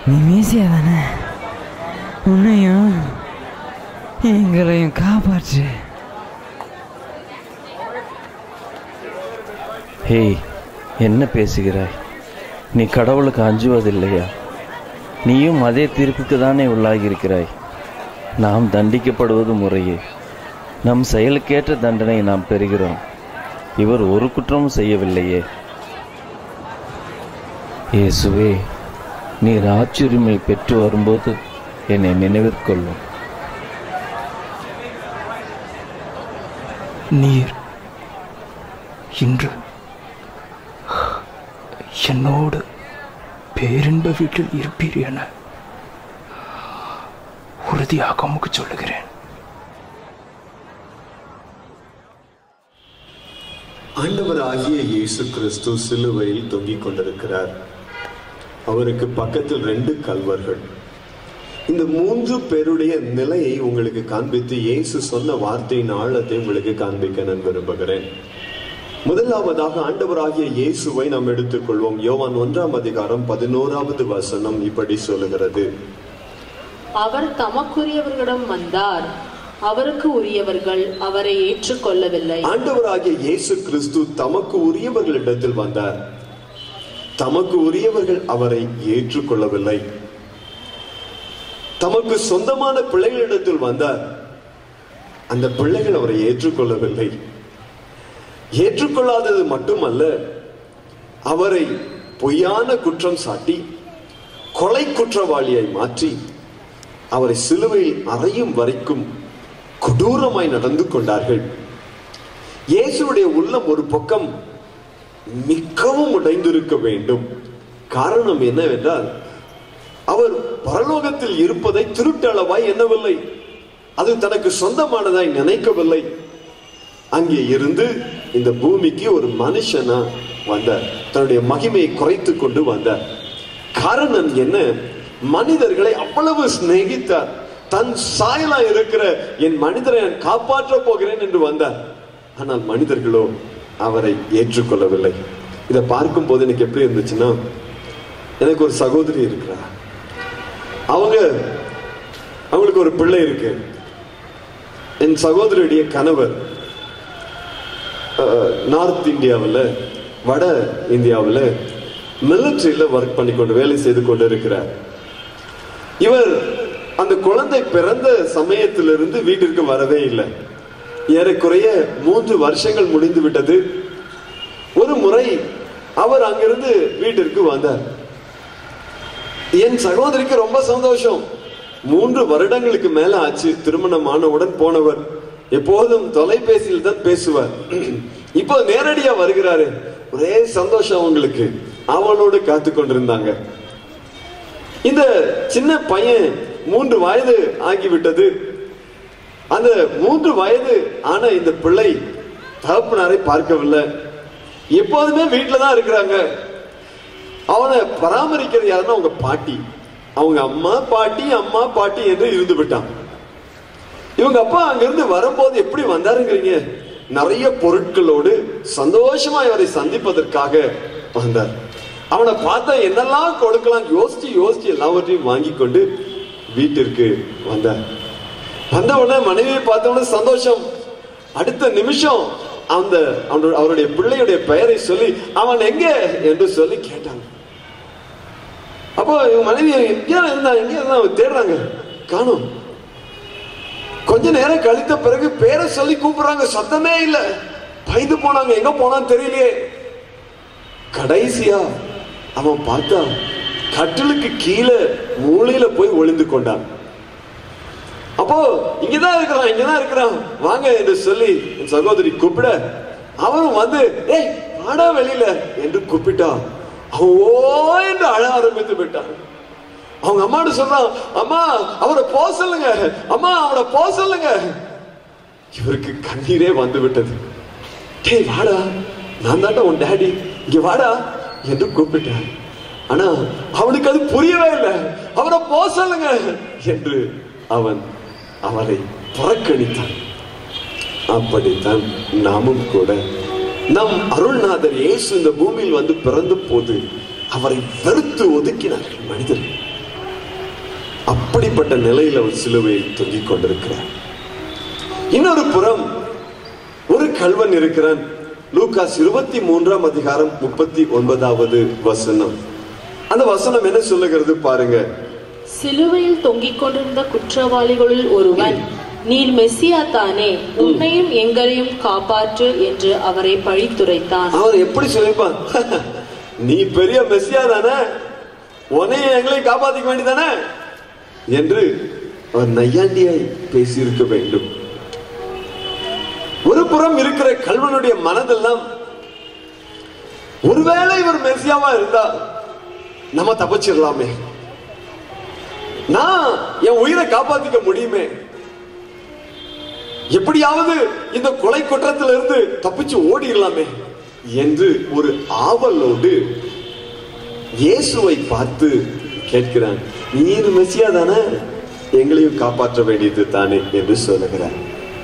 நீ மீசியா தானே உன்னையும் எங்களையும் காப்பாற்று ஹேய் என்ன பேசுகிறாய் நீ கடவுளுக்கு அஞ்சுவதில்லையா நீயும் அதே தீர்ப்புக்கு தானே உள்ளாகியிருக்கிறாய் நாம் தண்டிக்கப்படுவது முறையே நம் செயலுக்கேற்ற தண்டனை நாம் பெறுகிறோம் இவர் ஒரு குற்றமும் செய்யவில்லையே இயேசுவே நீர் ஆட்சியுரிமை பெற்று வரும்போது என்னை நினைவிற்கொள்ளும் நீர் இன்று என்னோடு பேரின்ப வீட்டில் இருப்பீர் என உறுதியாக உமக்கு சொல்லுகிறேன் ஆண்டவராகிய இயேசு கிறிஸ்து சிலுவையில் தொங்கிக் கொண்டிருக்கிறார் அவருக்கு பக்கத்தில் ரெண்டு கல்வர்கள் இந்த மூன்று பேருடைய நிலையை உங்களுக்கு காண்பித்து இயேசு சொன்ன வார்த்தையின் ஆழத்தை உங்களுக்கு காண்பிக்க நான் விரும்புகிறேன் முதலாவதாக ஆண்டவராகிய இயேசுவை நாம் எடுத்துக்கொள்வோம் யோவான் ஒன்றாம் அதிகாரம் பதினோராவது வசனம் இப்படி சொல்லுகிறது அவர் தமக்குரியவர்களிடம் வந்தார் அவருக்கு உரியவர்கள் அவரை ஏற்றுக்கொள்ளவில்லை ஆண்டவராகிய இயேசு கிறிஸ்து தமக்கு உரியவர்களிடத்தில் வந்தார் தமக்கு உரியவர்கள் அவரை ஏற்றுக்கொள்ளவில்லை தமக்கு சொந்தமான பிள்ளைகளிடத்தில் வந்தார் அந்த பிள்ளைகள் அவரை ஏற்றுக்கொள்ளவில்லை ஏற்றுக்கொள்ளாதது மட்டுமல்ல அவரை பொய்யான குற்றம் சாட்டி கொலை குற்றவாளியை மாற்றி அவரை சிலுவையில் அறையும் வரைக்கும் கொடூரமாய் நடந்து கொண்டார்கள் இயேசுடைய உள்ளம் ஒரு பக்கம் மிகவும் உடைந்திருக்க வேண்டும் காரணம் என்னவென்றால் அவர் பரலோகத்தில் இருப்பதை திருட்டளவாய் எண்ணவில்லை அது தனக்கு சொந்தமானதாய் நினைக்கவில்லை அங்கே இருந்து இந்த பூமிக்கு ஒரு மனுஷனா வந்தார் தன்னுடைய மகிமையை குறைத்து கொண்டு வந்தார் காரணம் என்ன மனிதர்களை அவ்வளவு சிநேகித்தார் தன் சாயலா இருக்கிற என் மனிதரை நான் காப்பாற்ற போகிறேன் என்று வந்தார் ஆனால் மனிதர்களோ அவரை ஏற்றுக்கொள்ளவில்லை இதை பார்க்கும் போது எனக்கு எப்படி இருந்துச்சுன்னா எனக்கு ஒரு சகோதரி இருக்கிறா அவங்க அவங்களுக்கு ஒரு பிள்ளை இருக்கு என் சகோதரியுடைய கணவர் நார்த் இந்தியாவில் வட இந்தியாவில் மிலிட்ரியில் ஒர்க் பண்ணி கொண்டு வேலை செய்து கொண்டு இருக்கிறார் இவர் அந்த குழந்தை பிறந்த சமயத்திலிருந்து வீட்டிற்கு வரவே இல்லை ஏறக்குறைய மூன்று வருஷங்கள் முடிந்து விட்டது ஒரு முறை அவர் அங்கிருந்து வீட்டிற்கு வந்தார் என் சகோதரிக்கு ரொம்ப சந்தோஷம் மூன்று வருடங்களுக்கு மேல ஆச்சு திருமணமானவுடன் போனவர் எப்போதும் தொலைபேசியில் தான் பேசுவார் இப்போ நேரடியா வருகிறாரு ஒரே சந்தோஷம் அவங்களுக்கு அவளோடு காத்து கொண்டிருந்தாங்க இந்த சின்ன பையன் மூன்று வயது ஆகிவிட்டது அந்த மூன்று வயது ஆன இந்த பிள்ளை தகப்பனாரை பார்க்கவில்லை எப்போதுமே வீட்டில தான் இருக்கிறாங்க அவனை பராமரிக்கிறது யாருன்னா அவங்க பாட்டி அவங்க அம்மா பாட்டி அம்மா பாட்டி என்று இருந்து விட்டான் இவங்க அப்பா அங்கிருந்து வரும்போது எப்படி வந்தாருங்கிறீங்க நிறைய பொருட்களோடு சந்தோஷமா இவரை சந்திப்பதற்காக வந்தார் அவனை பார்த்தா என்னெல்லாம் கொடுக்கலாம் யோசிச்சு யோசிச்சு எல்லாவற்றையும் வாங்கி கொண்டு வீட்டிற்கு வந்தார் வந்த உடனே மனைவியை பார்த்த உடனே சந்தோஷம் அடுத்த நிமிஷம் அந்த அவனோட- அவருடைய பிள்ளையுடைய பெயரை சொல்லி அவன் எங்க என்று சொல்லி கேட்டாங்க அப்போ இவங்க மனைவி எங்கே இருந்தா எங்கே இருந்தா அவங்க தேடுறாங்க காணும் கொஞ்ச நேரம் கழித்த பிறகு பேரை சொல்லி கூப்பிடுறாங்க சத்தமே இல்ல பயந்து போனாங்க எங்க போனான்னு தெரியலையே கடைசியா அவன் பார்த்தா கட்டிலுக்கு கீழே மூலையில போய் ஒளிந்து கொண்டான் அப்போ இங்கதான் இருக்கிறான் இங்கதான் இருக்கிறான் வாங்க என்று சொல்லி என் சகோதரி கூப்பிட அவனும் வந்து ஏய் வாடா வெளியில என்று கூப்பிட்டான் அவன் ஓ என்று அழ ஆரம்பித்து விட்டான் அவங்க அம்மாட்ட சொல்றான் அம்மா அவரை போக சொல்லுங்க அம்மா அவனை போக சொல்லுங்க இவருக்கு கண்ணீரே வந்து விட்டது டேய் வாடா நான் தாண்டா உன் டேடி இங்க வாடா என்று கூப்பிட்டான் ஆனா அவனுக்கு அது புரியவே இல்லை அவரை போக சொல்லுங்க என்று அவன் அவரை புறக்கணித்தான் அப்படித்தான் நாமும் கூட நம் அருள்நாதர் இயேசு இந்த பூமியில் வந்து பிறந்த போது அவரை வெறுத்து ஒதுக்கினார்கள் மனிதர்கள் அப்படிப்பட்ட நிலையில் அவர் சிலுவையில் தொங்கிக் கொண்டிருக்கிறார் இன்னொரு புறம் ஒரு கல்வன் இருக்கிறான் லூகாஸ் இருபத்தி மூன்றாம் அதிகாரம் முப்பத்தி ஒன்பதாவது வசனம் அந்த வசனம் என்ன சொல்லுகிறது பாருங்க சிலுவையில் தொங்கிக் கொண்டிருந்த குற்றவாளிகளுள் ஒருவன் நீர் மெஸ்ஸியா தானே உன்னையும் எங்களையும் காப்பாற்று என்று அவரை பழித்துரைத்தான் அவன் எப்படி சொல்லிருப்பான் நீ பெரிய மெஸ்ஸியா தானே உன்னையும் எங்களையும் காப்பாத்திக்க வேண்டியதானே என்று அவர் நையாண்டியாய் பேசியிருக்க வேண்டும் ஒரு புறம் இருக்கிற கல்வனுடைய மனதெல்லாம் ஒருவேளை இவர் மெஸ்ஸியாவா இருந்தா நம்ம தப்பிச்சிடலாமே நான் என் உயிரை காப்பாத்திக்க முடியுமே எப்படியாவது இந்த கொலை குற்றத்திலிருந்து தப்பிச்சு ஓடிடலாமே என்று ஒரு ஆவலோடு இயேசுவை பார்த்து கேட்கிறான் நீர் மெசியா தானே எங்களையும் காப்பாற்ற வேண்டியது தானே என்று சொல்லுகிறார்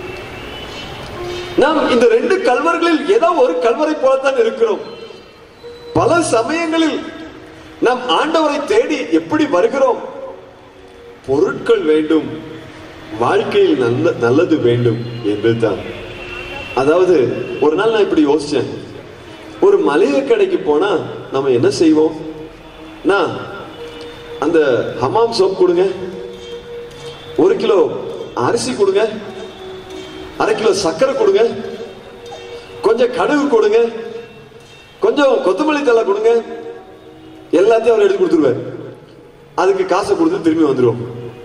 நாம் இந்த ரெண்டு கல்வர்களில் ஏதோ ஒரு கல்வரை போலத்தான் இருக்கிறோம் பல சமயங்களில் நாம் ஆண்டவரை தேடி எப்படி வருகிறோம் பொருட்கள் வேண்டும் வாழ்க்கையில் நல்ல நல்லது வேண்டும் என்று தான் அதாவது ஒரு நாள் நான் இப்படி யோசிச்சேன் ஒரு மளிகை கடைக்கு போனா நம்ம என்ன செய்வோம் நான் அந்த ஹமாம் சோப் கொடுங்க ஒரு கிலோ அரிசி கொடுங்க அரை கிலோ சர்க்கரை கொடுங்க கொஞ்சம் கடுகு கொடுங்க கொஞ்சம் கொத்தமல்லி தலை கொடுங்க எல்லாத்தையும் அவர் எடுத்து கொடுத்துருவார் அதுக்கு காசை கொடுத்து திரும்பி வந்துருவோம்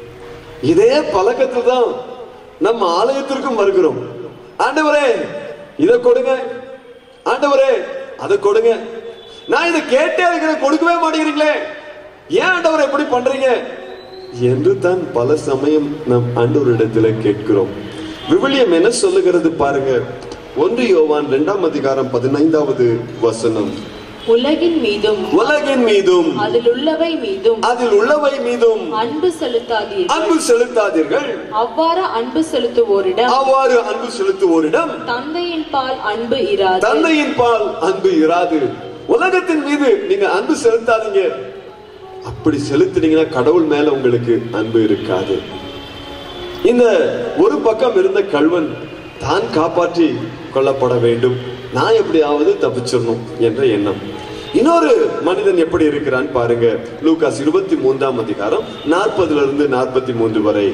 இதே பழக்கத்தில் தான் நம்ம ஆலயத்திற்கும் வருகிறோம் ஆண்டவரே இதை கொடுங்க ஆண்டவரே அதை கொடுங்க நான் இதை கேட்டே இருக்கிறேன் கொடுக்கவே மாட்டேங்கிறீங்களே ஏன் ஆண்டவர் எப்படி பண்றீங்க என்று தான் பல சமயம் நம் ஆண்டவரிடத்துல கேட்கிறோம் விவிலியம் என்ன சொல்லுகிறது பாருங்க ஒன்று யோவான் இரண்டாம் அதிகாரம் பதினைந்தாவது வசனம் உலகின் மீதும் உலகின் மீதும் அதில் உள்ளவை மீதும் அதில் உள்ளவை மீதும் அன்பு செலுத்தாதீர்கள் அன்பு செலுத்தாதீர்கள் அவ்வாறு அன்பு செலுத்துவோரிடம் அவ்வாறு அன்பு செலுத்துவோரிடம் தந்தையின் பால் அன்பு இராது தந்தையின் பால் அன்பு இராது உலகத்தின் மீது நீங்க அன்பு செலுத்தாதீங்க அப்படி செலுத்தினீங்கன்னா கடவுள் மேல உங்களுக்கு அன்பு இருக்காது இந்த ஒரு பக்கம் இருந்த கல்வன் தான் காப்பாற்றி கொள்ளப்பட வேண்டும் நான் எப்படியாவது தப்பிச்சிடணும் என்ற எண்ணம் இன்னொரு மனிதன் எப்படி இருக்கிறான் பாருங்க லூகாஸ் இருபத்தி மூன்றாம் அதிகாரம் நாற்பதுல இருந்து நாற்பத்தி மூன்று வரை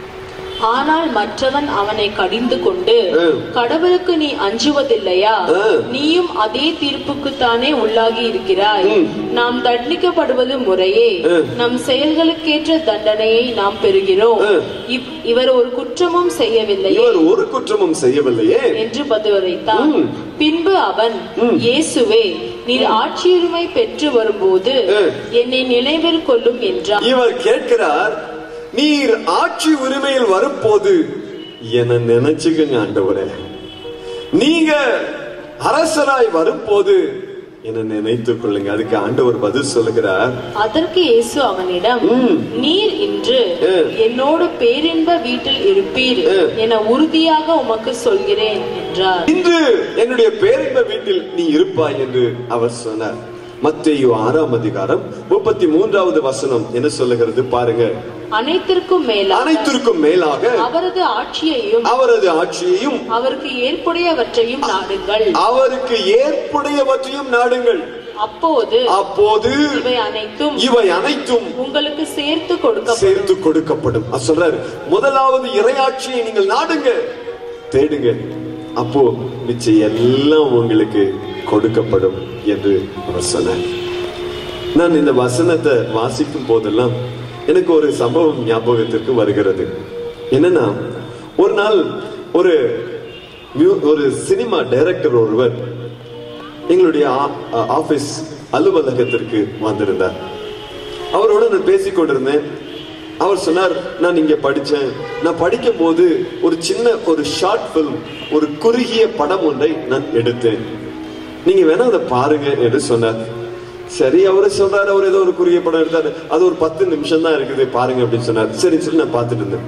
ஆனால் மற்றவன் அவனை கடிந்து கொண்டு ம். கடவுளுக்கு நீ அஞ்சுவதில்லையா ம். நீயும் அதே தீர்ப்புக்குத்தானே உள்ளாகி இருக்கிறாய் ம். நாம் தண்டிக்கப்படுவது முறையே ம். நம் செயல்களுக்கேற்ற தண்டனையை நாம் பெறுகிறோம் ம். இவ்- இவர் ஒரு குற்றமும் செய்யவில்லையே இவர் ஒரு குற்றமும் செய்யவில்லையே என்று பதிலளித்தான் ம். பின்பு அவன் ம். இயேசுவே நீர் ஆட்சியுரிமை பெற்று வரும்போது ம். என்னை நினைவில் கொள்ளும் என்றான் இவர் கேட்கிறார் நீர் ஆட்சி உரிமையில் வரும்போது என நினைச்சுக்கங்க ஆண்டவரே நீங்க அரசராய் வரும்போது என நினைத்துக் கொள்ளுங்க அதுக்கு ஆண்டவர் பதில் சொல்லுகிறார் அதற்கு இயேசு அவனிடம் ம். நீர் இன்று ம். என்னோடு பேரின்ப வீட்டில் இருப்பீர் ம். என உறுதியாக உமக்கு சொல்கிறேன் என்றார் இன்று என்னுடைய பேரின்ப வீட்டில் நீ இருப்பாய் என்று அவர் சொன்னார் மத்தேயு ஆறாம் அதிகாரம் முப்பத்தி மூன்றாவது வசனம் என்ன சொல்லுகிறது பாருங்க அனைத்திற்கும் மேலாக அனைத்திற்கும் மேலாக அவரது ஆட்சியையும் அவரது ஆட்சியையும் அவருக்கு ஏற்புடையவற்றையும் நாடுங்கள் அவருக்கு ஏற்புடையவற்றையும் நாடுங்கள் அப்போது அப்போது இவை அனைத்தும் இவை அனைத்தும் உங்களுக்கு சேர்த்து கொடுக்கப்படும் சேர்த்து கொடுக்கப்படும் அது சொல்றாரு முதலாவது இறையாட்சியை நீங்கள் நாடுங்க தேடுங்க அப்போ மிச்சம் எல்லாம் உங்களுக்கு கொடுக்கப்படும் என்று அவர் சொன்னார் நான் இந்த வசனத்தை வாசிக்கும் போதெல்லாம் எனக்கு ஒரு சம்பவம் ஞாபகத்திற்கு வருகிறது என்னன்னா ஒரு நாள் ஒரு மியூ- ஒரு சினிமா டைரக்டர் ஒருவர் எங்களுடைய ஆ- ஆபீஸ் அலுவலகத்திற்கு வந்திருந்தார் அவரோட நான் பேசிக் கொண்டிருந்தேன் அவர் சொன்னார் நான் இங்க படிச்சேன் நான் படிக்கும் போது ஒரு சின்ன ஒரு ஷார்ட் ஃபிலிம் ஒரு குறுகிய படம் ஒன்றை நான் எடுத்தேன் நீங்க வேணா அதை பாருங்க என்று சொன்னார் சரி அவரு சொல்றாரு அவர் ஏதோ ஒரு குறுகிய படம் எடுத்தாரு அது ஒரு பத்து நிமிஷம் தான் இருக்குது பாருங்க அப்படின்னு சொன்னார் சரி சொல்லி நான் பார்த்துட்டு இருந்தேன்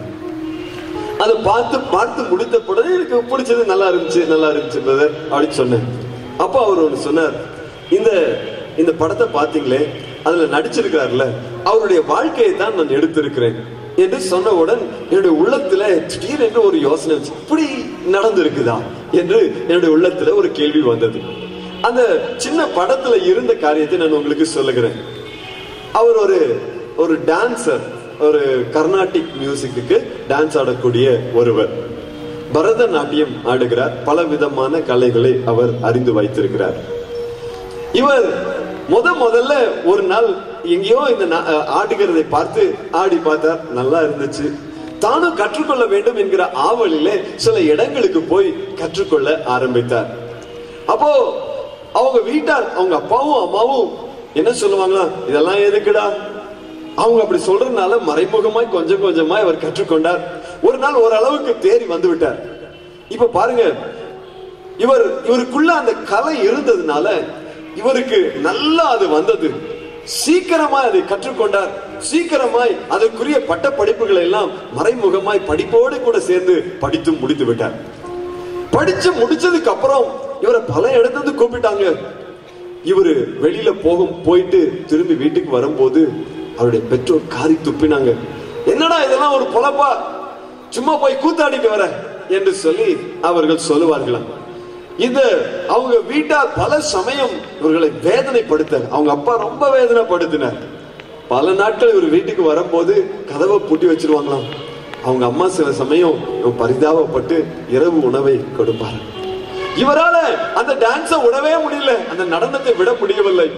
அதை பார்த்து பார்த்து முடித்த உடனே எனக்கு பிடிச்சது நல்லா இருந்துச்சு நல்லா இருந்துச்சு brother அப்படின்னு சொன்னேன் அப்போ அவர் ஒன்று சொன்னார் இந்த இந்த படத்தை பார்த்தீங்களே அதுல நடிச்சிருக்காருல்ல அவருடைய வாழ்க்கையை தான் நான் எடுத்திருக்கிறேன் என்று சொன்னவுடன் என்னுடைய உள்ளத்துல திடீரென்று ஒரு யோசனை வந்துச்சு. இப்படி நடந்திருக்குதா என்று என்னுடைய உள்ளத்துல ஒரு கேள்வி வந்தது அந்த சின்ன படத்துல இருந்த காரியத்தை நான் உங்களுக்கு சொல்லுகிறேன் அவர் ஒரு ஒரு டான்சர் ஒரு கர்நாடிக் மியூசிக்கு டான்ஸ் ஆடக்கூடிய ஒருவர் பரதநாட்டியம் ஆடுகிறார் பல விதமான கலைகளை அவர் அறிந்து வைத்திருக்கிறார் இவர் முத முதல்ல ஒரு நாள் எங்கேயோ இந்த நா- ஆடுகிறதை பார்த்து ஆடி பார்த்தார் நல்லா இருந்துச்சு தானும் கற்றுக்கொள்ள வேண்டும் என்கிற ஆவலிலே சில இடங்களுக்கு போய் கற்றுக்கொள்ள ஆரம்பித்தார் அப்போ அவங்க வீட்டார் அவங்க அப்பாவும் அம்மாவும் என்ன சொல்லுவாங்களா இதெல்லாம் எதுக்குடா அவங்க அப்படி சொல்றதுனால மறைமுகமாய் கொஞ்சம் கொஞ்சமாய் அவர் கற்றுக்கொண்டார் ஒரு நாள் ஓரளவுக்கு தேறி வந்து விட்டார் இப்ப பாருங்க இவர் இவருக்குள்ள அந்த கலை இருந்ததுனால இவருக்கு நல்லா அது வந்தது சீக்கிரமாய் அதை கற்றுக்கொண்டார் சீக்கிரமாய் அதற்குரிய பட்ட படிப்புகளை எல்லாம் மறைமுகமாய் படிப்போடு கூட சேர்ந்து படித்து முடித்து விட்டார் படிச்சு முடிச்சதுக்கு அப்புறம் இவரை பல இடத்துல இருந்து கூப்பிட்டாங்க இவரு வெளியில போகும் போயிட்டு திரும்பி வீட்டுக்கு வரும்போது அவருடைய பெற்றோர் காரி துப்பினாங்க என்னடா இதெல்லாம் ஒரு பொழப்பா சும்மா போய் கூத்தாடிட்டு வர என்று சொல்லி அவர்கள் சொல்லுவார்களாம் இந்த அவங்க வீட்டார் பல சமயம் இவர்களை வேதனைப்படுத்த அவங்க அப்பா ரொம்ப வேதனைப்படுத்தினார் பல நாட்கள் இவர் வீட்டுக்கு வரும்போது கதவை பூட்டி வச்சிருவாங்களாம் அவங்க அம்மா சில சமயம் இவன் பரிதாபப்பட்டு இரவு உணவை கொடுப்பார் இவரால அந்த டான்ஸ விடவே முடியல அந்த நடனத்தை விட முடியவில்லை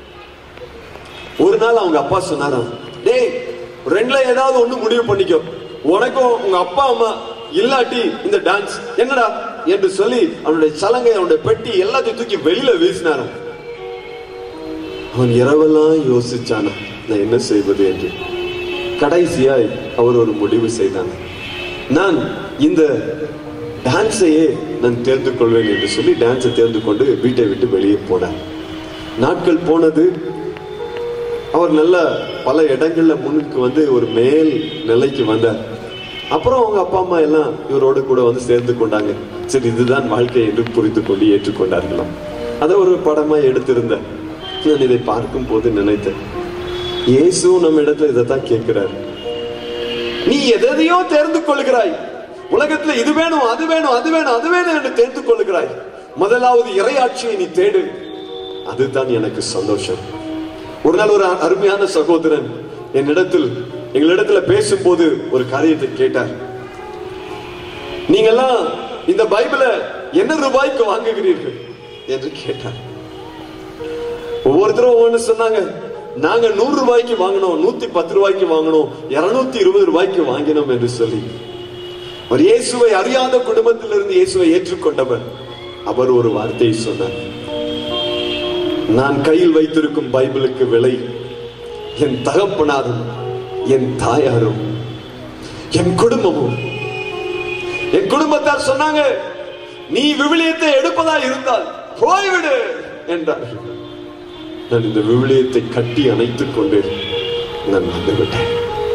ஒரு நாள் அவங்க அப்பா சொன்னாராம் டேய் ரெண்டுல ஏதாவது ஒண்ணு முடிவு பண்ணிக்கோ உனக்கும் உங்க அப்பா அம்மா இல்லாட்டி இந்த டான்ஸ் என்னடா என்று சொல்லி அவனுடைய சலங்கை அவனுடைய பெட்டி எல்லாத்தையும் தூக்கி வெளியில வீசினாராம் அவன் இரவெல்லாம் யோசிச்சானா நான் என்ன செய்வது என்று கடைசியாய் அவர் ஒரு முடிவு செய்தான் நான் இந்த டான்ஸையே நான் தேர்ந்து கொள்வேன் என்று சொல்லி டான்ஸை தேர்ந்து கொண்டு வீட்டை விட்டு வெளியே போனார் நாட்கள் போனது அவர் நல்ல பல இடங்கள்ல முன்னுக்கு வந்து ஒரு மேல் நிலைக்கு வந்தார் அப்புறம் அவங்க அப்பா அம்மா எல்லாம் இவரோடு கூட வந்து சேர்ந்து கொண்டாங்க சரி இதுதான் வாழ்க்கை என்று புரிந்து கொண்டு ஏற்றுக்கொண்டார்களாம் அதை ஒரு படமா எடுத்திருந்தேன் நான் இதை பார்க்கும் போது நினைத்தேன் இயேசு நம்ம இடத்துல இதைத்தான் கேட்கிறார் நீ எதையோ தேர்ந்து கொள்கிறாய் உலகத்துல இது வேணும் அது வேணும் அது வேணும் அது வேணும் என்று தேர்ந்து கொள்கிறாய் முதலாவது இறையாட்சியை நீ தேடு அதுதான் எனக்கு சந்தோஷம் ஒரு நாள் ஒரு அருமையான சகோதரன் என்னிடத்தில் எங்களிடத்துல பேசும்போது ஒரு காரியத்தை கேட்டார் நீங்கெல்லாம் இந்த பைபிளை என்ன ரூபாய்க்கு வாங்குகிறீர்கள் என்று கேட்டார் ஒவ்வொருத்தரும் ஒவ்வொன்று சொன்னாங்க நாங்க நூறு ரூபாய்க்கு வாங்கினோம் நூத்தி பத்து ரூபாய்க்கு வாங்கினோம் இருநூத்தி இருபது ரூபாய்க்கு வாங்கினோம் என்று சொல்லி ஒரு இயேசுவை அறியாத குடும்பத்திலிருந்து இயேசுவை ஏற்றுக்கொண்டவர் அவர் ஒரு வார்த்தையை சொன்னார் நான் கையில் வைத்திருக்கும் பைபிளுக்கு விலை என் தகப்பனாரும் என் தாயாரும் என் குடும்பமும் என் குடும்பத்தார் சொன்னாங்க நீ விவிலியத்தை எடுப்பதா இருந்தால் போய்விடு என்றார்கள் நான் இந்த விவிலியத்தை கட்டி அணைத்துக் கொண்டு நான் வந்துவிட்டேன்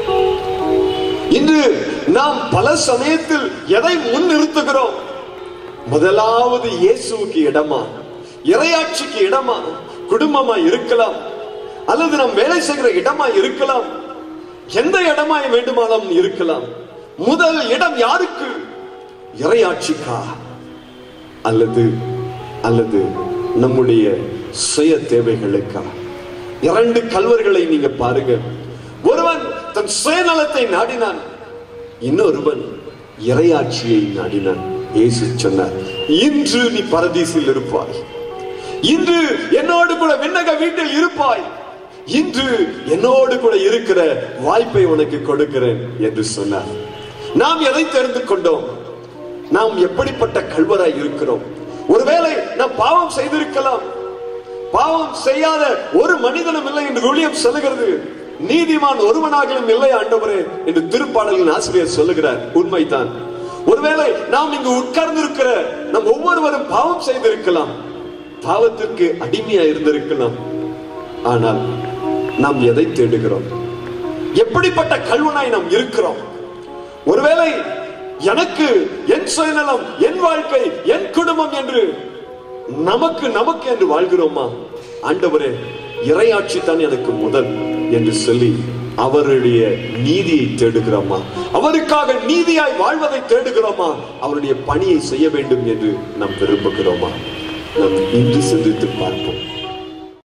இன்று நாம் பல சமயத்தில் எதை முன் நிறுத்துகிறோம் முதலாவது இயேசுவுக்கு இடமா இறையாட்சிக்கு இடமா குடும்பமா இருக்கலாம் அல்லது நாம் வேலை செய்கிற இடமா இருக்கலாம் எந்த இடமா வேண்டுமானாலும் இருக்கலாம் முதல் இடம் யாருக்கு இறையாட்சிக்கா அல்லது அல்லது நம்முடைய சுய தேவைகளுக்கா இரண்டு கல்வர்களை நீங்க பாருங்க ஒருவன் தன் சுயநலத்தை நாடினான் இன்னொருவன் இறையாட்சியை நாடினான் இயேசு சொன்னார் இன்று நீ பரதீசில் இருப்பாய் இன்று என்னோடு கூட விண்ணக வீட்டில் இருப்பாய் இன்று என்னோடு கூட இருக்கிற வாய்ப்பை உனக்கு கொடுக்கிறேன் என்று சொன்னார் நாம் எதை தெரிந்து கொண்டோம் நாம் எப்படிப்பட்ட கல்வராய் இருக்கிறோம் ஒருவேளை நாம் பாவம் செய்திருக்கலாம் பாவம் செய்யாத ஒரு மனிதனும் இல்லை என்று விழியம் சொல்லுகிறது நீதிமான் ஒருவனாகவும் இல்லை ஆண்டவரே என்று திருப்பாடலின் ஆசிரியர் சொல்லுகிறார் உண்மைதான் ஒருவேளை நாம் இங்கு உட்கார்ந்து இருக்கிற நம் ஒவ்வொருவரும் பாவம் செய்திருக்கலாம் பாவத்திற்கு அடிமையா இருந்திருக்கலாம் ஆனால் நாம் எதை தேடுகிறோம் எப்படிப்பட்ட கல்வனாய் நாம் இருக்கிறோம் ஒருவேளை எனக்கு என் சுயநலம் என் வாழ்க்கை என் குடும்பம் என்று நமக்கு நமக்கு என்று வாழ்கிறோமா ஆண்டவரே இறையாட்சி தான் எனக்கு முதல் என்று சொல்லி அவருடைய நீதியை தேடுகிறோமா அவருக்காக நீதியாய் வாழ்வதை தேடுகிறோமா அவருடைய பணியை செய்ய வேண்டும் என்று நாம் விரும்புகிறோமா நாம் இன்று சிந்தித்து பார்ப்போம்